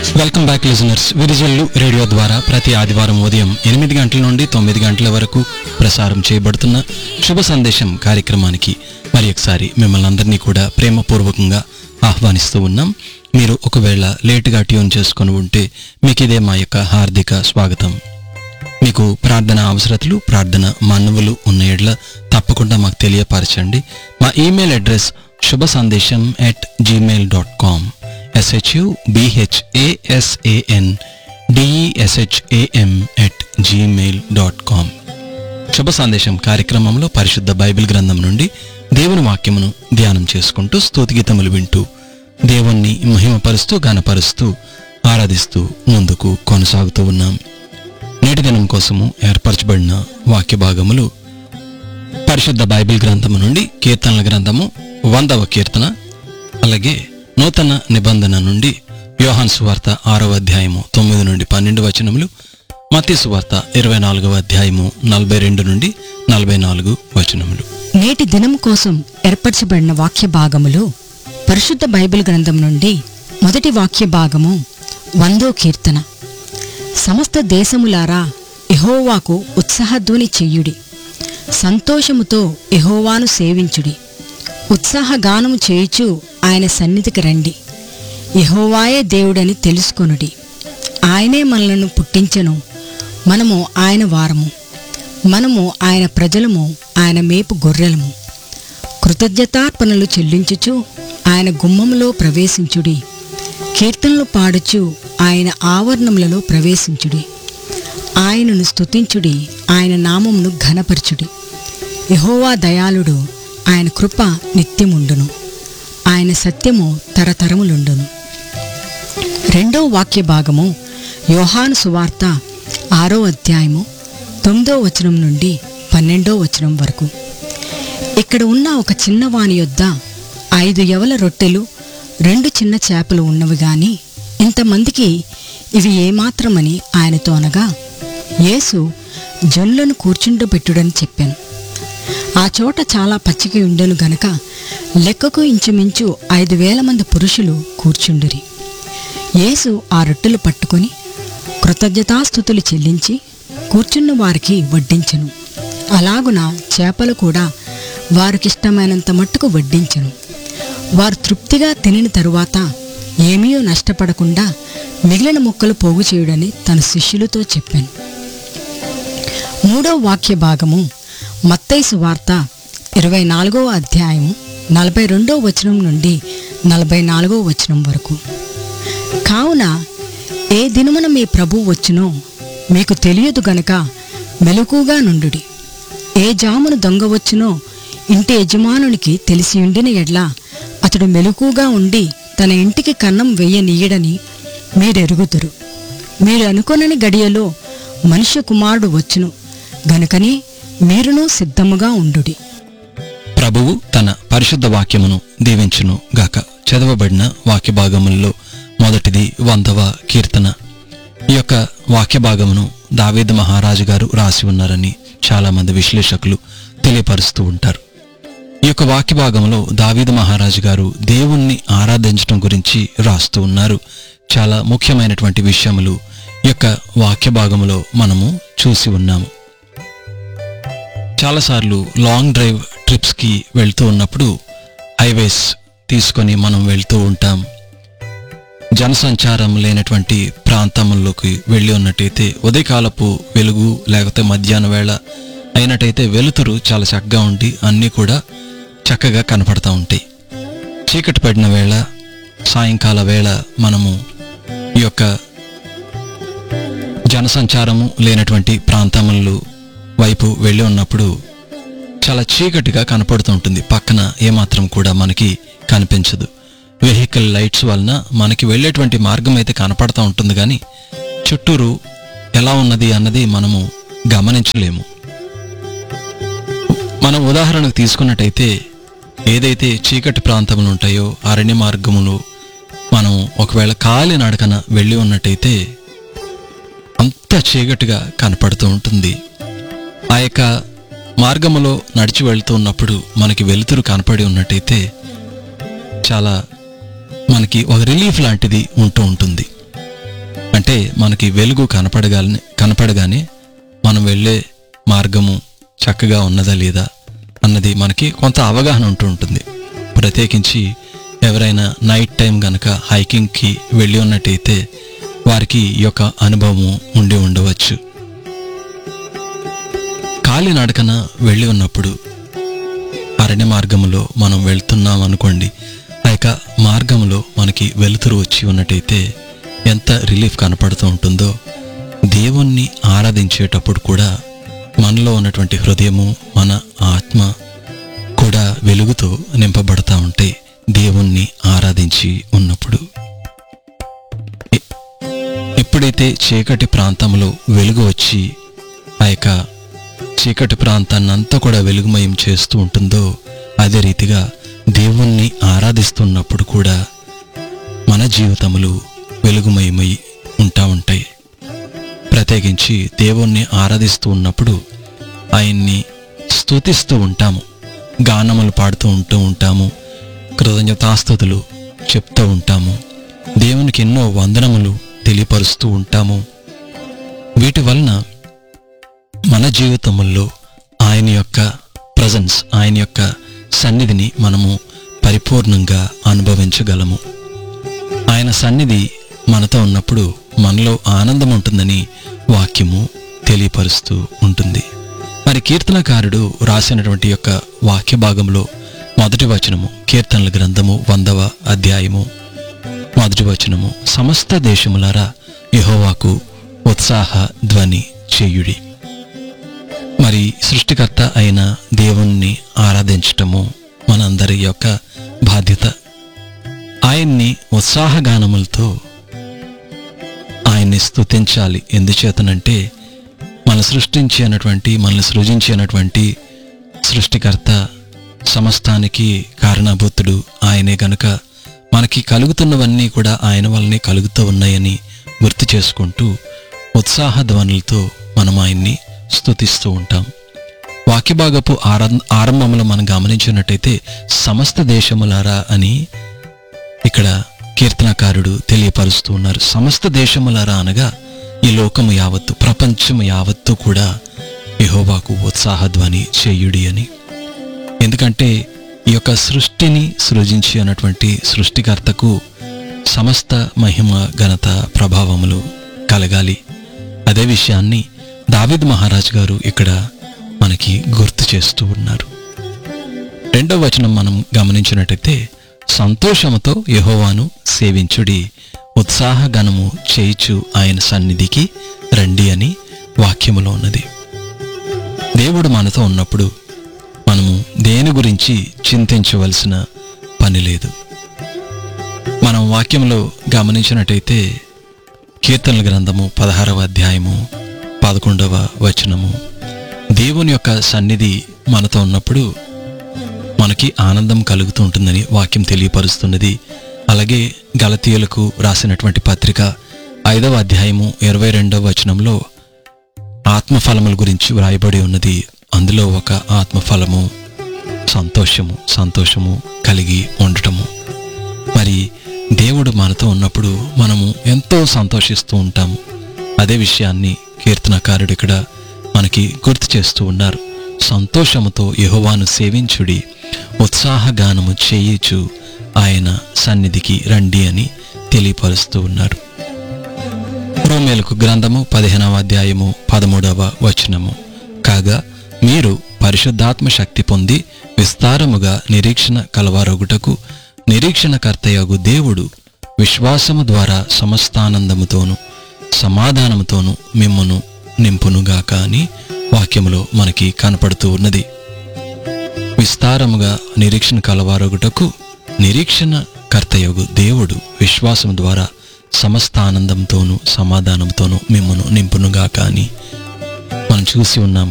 welcome back listeners Virijallu radio ద్వారా ప్రతి ఆదివారం ఉదయం ఎనిమిది గంటల నుండి తొమ్మిది గంటల వరకు ప్రసారం చేయబడుతున్న శుభ సందేశం కార్యక్రమానికి మరి ఒకసారి మిమ్మల్ని అందరినీ కూడా ప్రేమపూర్వకంగా ఆహ్వానిస్తూ ఉన్నాం మీరు ఒకవేళ లేటుగా ట్యూన్ చేసుకొని ఉంటే మీకు ఇదే మా యొక్క హార్దిక స్వాగతం మీకు ప్రార్థన అవసరతలు ప్రార్థన మనవులు ఉన్న ఎడ్ల తప్పకుండా మాకు తెలియపరచండి మా ఈమెయిల్ అడ్రస్ శుభ సందేశం at Gmail dot com S H U B H A S A N D E S H A M at Gmail dot com శుభ సందేశం కార్యక్రమంలో పరిశుద్ధ బైబిల్ గ్రంథం నుండి దేవుని వాక్యమును ధ్యానం చేసుకుంటూ స్తుతిగీతములు వింటూ దేవుణ్ణి మహిమపరుస్తూ గనపరుస్తూ ఆరాధిస్తూ ముందుకు కొనసాగుతూ ఉన్నాం నేటి దినం కోసము ఏర్పరచబడిన వాక్య భాగములు పరిశుద్ధ బైబిల్ గ్రంథము నుండి కీర్తనల గ్రంథము వందవ కీర్తన అలాగే నూతన నిబంధన నుండి యోహాన్ సువార్త ఆరవ అధ్యాయము తొమ్మిది నుండి పన్నెండు వచనములు మత్తి సువార్త ఇరవై నాలుగవ అధ్యాయము నలభై రెండు నుండి నలభై నాలుగు వచనములు నేటి దినం కోసం ఏర్పరచబడిన వాక్య భాగములు పరిశుద్ధ బైబిల్ గ్రంథం నుండి మొదటి వాక్య భాగము వందో కీర్తన సమస్త దేశములారా ఎహోవాకు ఉత్సాహధ్వని చెయ్యుడి సంతోషముతో ఎహోవాను సేవించుడి ఉత్సాహగానము చేయుచు ఆయన సన్నిధికి రండి యెహోవాయే దేవుడని తెలుసుకొనుడి ఆయనే మనలను పుట్టించెను మనము ఆయన వారము మనము ఆయన ప్రజలము ఆయన మేపు గొర్రెలము కృతజ్ఞతార్పణలు చెల్లించుచు ఆయన గుమ్మములో ప్రవేశించుడి కీర్తనలు పాడుచు ఆయన ఆవరణములలో ప్రవేశించుడి ఆయనను స్తుతించుడి ఆయన నామమును ఘనపరచుడి యెహోవా దయాళుడు ఆయన కృప నిత్యముండును ఆయన సత్యము తరతరములుండును రెండో వాక్య భాగము యోహాను సువార్త ఆరో అధ్యాయము తొమ్మిదో వచనం నుండి పన్నెండో వచనం వరకు ఇక్కడ ఉన్న ఒక చిన్నవాని యొద్ద ఐదు యవల రొట్టెలు రెండు చిన్న చేపలు ఉన్నవి గాని ఇంతమందికి ఇవి ఏమాత్రమని ఆయనతో అనగా యేసు జనులను కూర్చుండబెట్టుడని చెప్పాను ఆ చోట చాలా పచ్చిక ఉండెను గనక లెక్కకు ఇంచుమించు ఐదు వేల మంది పురుషులు కూర్చుండిరి యేసు ఆ రొట్టెలు పట్టుకొని కృతజ్ఞతాస్థుతులు చెల్లించి కూర్చున్న వారికి వడ్డించెను అలాగున చేపలు కూడా వారికిష్టమైనంత మట్టుకు వడ్డించెను వారు తృప్తిగా తినిన తరువాత ఏమీ నష్టపడకుండా మిగిలిన ముక్కలు పోగు చేయుడని తన శిష్యులతో చెప్పాను మూడో వాక్య భాగము మత్తైసు వార్త ఇరవై నాలుగో అధ్యాయము నలభై రెండో వచనం నుండి నలభై నాలుగో వచనం వరకు కావున ఏ దినమున మీ ప్రభు వచ్చునో మీకు తెలియదు గనక మెలకుగా నుండుడి ఏ జామును దొంగ వచ్చునో ఇంటి యజమానునికి తెలిసి ఉండిన ఎడ్ల అతడు మెలకుగా ఉండి తన ఇంటికి కన్నం వెయ్యనీయడని మీరెరుగుదురు మీరు అనుకొనని గడియలో మనుష్య కుమారుడు వచ్చును గనుకని మీరును సిద్ధముగా ఉండుడి ప్రభువు తన పరిశుద్ధ వాక్యమును దీవించును గాక చదవబడిన వాక్య భాగములలో మొదటిది వందవ కీర్తన ఈ యొక్క వాక్య భాగమును దావీదు మహారాజు గారు రాసి ఉన్నారని చాలా మంది విశ్లేషకులు తెలియపరుస్తూ ఉంటారు ఈ యొక్క వాక్య భాగంలో దావీదు మహారాజు గారు దేవుణ్ణి ఆరాధించడం గురించి రాస్తూ ఉన్నారు చాలా ముఖ్యమైనటువంటి విషయములు ఈ యొక్క వాక్య భాగములో మనము చూసి ఉన్నాము చాలాసార్లు లాంగ్ డ్రైవ్ ట్రిప్స్కి వెళ్తూ ఉన్నప్పుడు హైవేస్ తీసుకొని మనం వెళ్తూ ఉంటాం జనసంచారం లేనటువంటి ప్రాంతముల్లోకి వెళ్ళి ఉన్నట్టయితే ఉదయకాలపు వెలుగు లేకపోతే మధ్యాహ్న వేళ అయినట్టయితే వెలుతురు చాలా చక్కగా ఉండి అన్నీ కూడా చక్కగా కనపడతా ఉంటాయి చీకటి పడిన వేళ సాయంకాల వేళ మనము ఈ యొక్క జనసంచారము లేనటువంటి ప్రాంతములు వైపు వెళ్ళి ఉన్నప్పుడు చాలా చీకటిగా కనపడుతూ ఉంటుంది పక్కన ఏమాత్రం కూడా మనకి కనిపించదు వెహికల్ లైట్స్ వలన మనకి వెళ్ళేటువంటి మార్గం అయితే కనపడతా ఉంటుంది కానీ చుట్టూరు ఎలా ఉన్నది అన్నది మనము గమనించలేము మనం ఉదాహరణకు తీసుకున్నట్టయితే ఏదైతే చీకటి ప్రాంతములు ఉంటాయో అరణ్య మార్గములు మనం ఒకవేళ కాలి నడకన వెళ్ళి ఉన్నట్టయితే అంత చీకటిగా కనపడుతూ ఉంటుంది ఆ యొక్క మార్గములో నడిచి వెళ్తూ ఉన్నప్పుడు మనకి వెలుతురు కనపడి ఉన్నట్టయితే చాలా మనకి ఒక రిలీఫ్ లాంటిది ఉంటూ ఉంటుంది అంటే మనకి వెలుగు కనపడగానే కనపడగానే మనం వెళ్ళే మార్గము చక్కగా ఉన్నదా లేదా అన్నది మనకి కొంత అవగాహన ఉంటూ ఉంటుంది ప్రత్యేకించి ఎవరైనా నైట్ టైం గనక హైకింగ్కి వెళ్ళి ఉన్నట్టయితే వారికి ఈ యొక్క అనుభవం ఉండి ఉండవచ్చు కాలినడకన వెళ్ళి ఉన్నప్పుడు అరణ్య మార్గంలో మనం వెళ్తున్నాం అనుకోండి ఆ యొక్క మార్గంలో మనకి వెలుతురు వచ్చి ఉన్నట్టయితే ఎంత రిలీఫ్ కనపడుతూ ఉంటుందో దేవుణ్ణి ఆరాధించేటప్పుడు కూడా మనలో ఉన్నటువంటి హృదయము మన ఆత్మ కూడా వెలుగుతో నింపబడతా ఉంటాయి దేవుణ్ణి ఆరాధించి ఉన్నప్పుడు ఎ- ఎప్పుడైతే చీకటి ప్రాంతంలో వెలుగు వచ్చి ఆ యొక్క చీకటి ప్రాంతాన్ని అంతా కూడా వెలుగుమయం చేస్తూ ఉంటుందో అదే రీతిగా దేవుణ్ణి ఆరాధిస్తున్నప్పుడు కూడా మన జీవితములు వెలుగుమయమై ఉంటా ఉంటాయి ప్రత్యేకించి దేవుణ్ణి ఆరాధిస్తూ ఉన్నప్పుడు ఆయన్ని స్తుతిస్తూ ఉంటాము గానములు పాడుతూ ఉంటూ ఉంటాము కృతజ్ఞతాస్తుతులు చెప్తూ ఉంటాము దేవునికి ఎన్నో వందనములు తెలియపరుస్తూ ఉంటాము వీటి వలన మన జీవితముల్లో ఆయన యొక్క ప్రజెన్స్ ఆయన యొక్క సన్నిధిని మనము పరిపూర్ణంగా అనుభవించగలము ఆయన సన్నిధి మనతో ఉన్నప్పుడు మనలో ఆనందం ఉంటుందని వాక్యము తెలియపరుస్తూ ఉంటుంది మరి కీర్తనకారుడు రాసినటువంటి యొక్క వాక్య భాగంలో మొదటి వచనము కీర్తనల గ్రంథము వందవ అధ్యాయము మొదటి వచనము సమస్త దేశములారా యెహోవాకు ఉత్సాహ ధ్వని చేయుడి మరి సృష్టికర్త అయిన దేవుణ్ణి ఆరాధించటము మనందరి యొక్క బాధ్యత ఆయన్ని ఉత్సాహగానములతో ఆయన్ని స్తుతించాలి ఎందుచేతనంటే మన సృష్టించినటువంటి మనల్ని సృజించినటువంటి సృష్టికర్త సమస్తానికి కారణభూతుడు ఆయనే గనుక మనకి కలుగుతున్నవన్నీ కూడా ఆయన వల్లనే కలుగుతూ ఉన్నాయని గుర్తు చేసుకుంటూ ఉత్సాహ ధ్వనులతో మనం ఆయన్ని స్తుతిస్తూ ఉంటాం వాక్యభాగపు ఆరం ఆరంభంలో మనం గమనించినట్టయితే సమస్త దేశములారా అని ఇక్కడ కీర్తనకారుడు తెలియపరుస్తూ ఉన్నారు సమస్త దేశములారా అనగా ఈ లోకము యావత్తు ప్రపంచము యావత్తు కూడా యెహోవాకు ఉత్సాహధ్వని చేయుడి అని ఎందుకంటే ఈ యొక్క సృష్టిని సృజించి అన్నటువంటి సృష్టికర్తకు సమస్త మహిమ ఘనత ప్రభావములు కలగాలి అదే విషయాన్ని దావిద్ మహారాజ్ గారు ఇక్కడ మనకి గుర్తు చేస్తూ ఉన్నారు రెండవ వచనం మనం గమనించినట్టయితే సంతోషముతో యెహోవాను సేవించుడి ఉత్సాహగణము చేయిచు ఆయన సన్నిధికి రండి అని వాక్యములో ఉన్నది దేవుడు మనతో ఉన్నప్పుడు మనము దేని గురించి చింతించవలసిన పని లేదు మనం వాక్యంలో గమనించినట్టయితే కీర్తనల గ్రంథము పదహారవ అధ్యాయము పదకొండవ వచనము దేవుని యొక్క సన్నిధి మనతో ఉన్నప్పుడు మనకి ఆనందం కలుగుతూ ఉంటుందని వాక్యం తెలియపరుస్తున్నది అలాగే గలతీయులకు రాసినటువంటి పత్రిక ఐదవ అధ్యాయము ఇరవై రెండవ వచనంలో ఆత్మఫలముల గురించి వ్రాయబడి ఉన్నది అందులో ఒక ఆత్మఫలము సంతోషము సంతోషము కలిగి ఉండటము మరి దేవుడు మనతో ఉన్నప్పుడు మనము ఎంతో సంతోషిస్తూ ఉంటాము అదే విషయాన్ని కీర్తనకారుడు ఇక్కడ మనకి గుర్తు చేస్తూ ఉన్నారు సంతోషముతో యెహోవాను సేవించుడి ఉత్సాహగానము చేయిచు ఆయన సన్నిధికి రండి అని తెలియపరుస్తూ ఉన్నారు రోమేలకు గ్రంథము పదిహేనవ అధ్యాయము పదమూడవ వచనము కాగా మీరు పరిశుద్ధాత్మ శక్తి పొంది విస్తారముగా నిరీక్షణ కలవారొగుటకు నిరీక్షణకర్తయగు దేవుడు విశ్వాసము ద్వారా సమస్తానందముతోను సమాధానముతోను మిమ్మును నింపునుగాక అని వాక్యములో మనకి కనపడుతూ ఉన్నది విస్తారముగా నిరీక్షణ కలవారొగుటకు నిరీక్షణ కర్తయగు దేవుడు విశ్వాసం ద్వారా సమస్త ఆనందంతోనూ సమాధానంతోనూ మిమ్మను నింపునుగాక అని మనం చూసి ఉన్నాం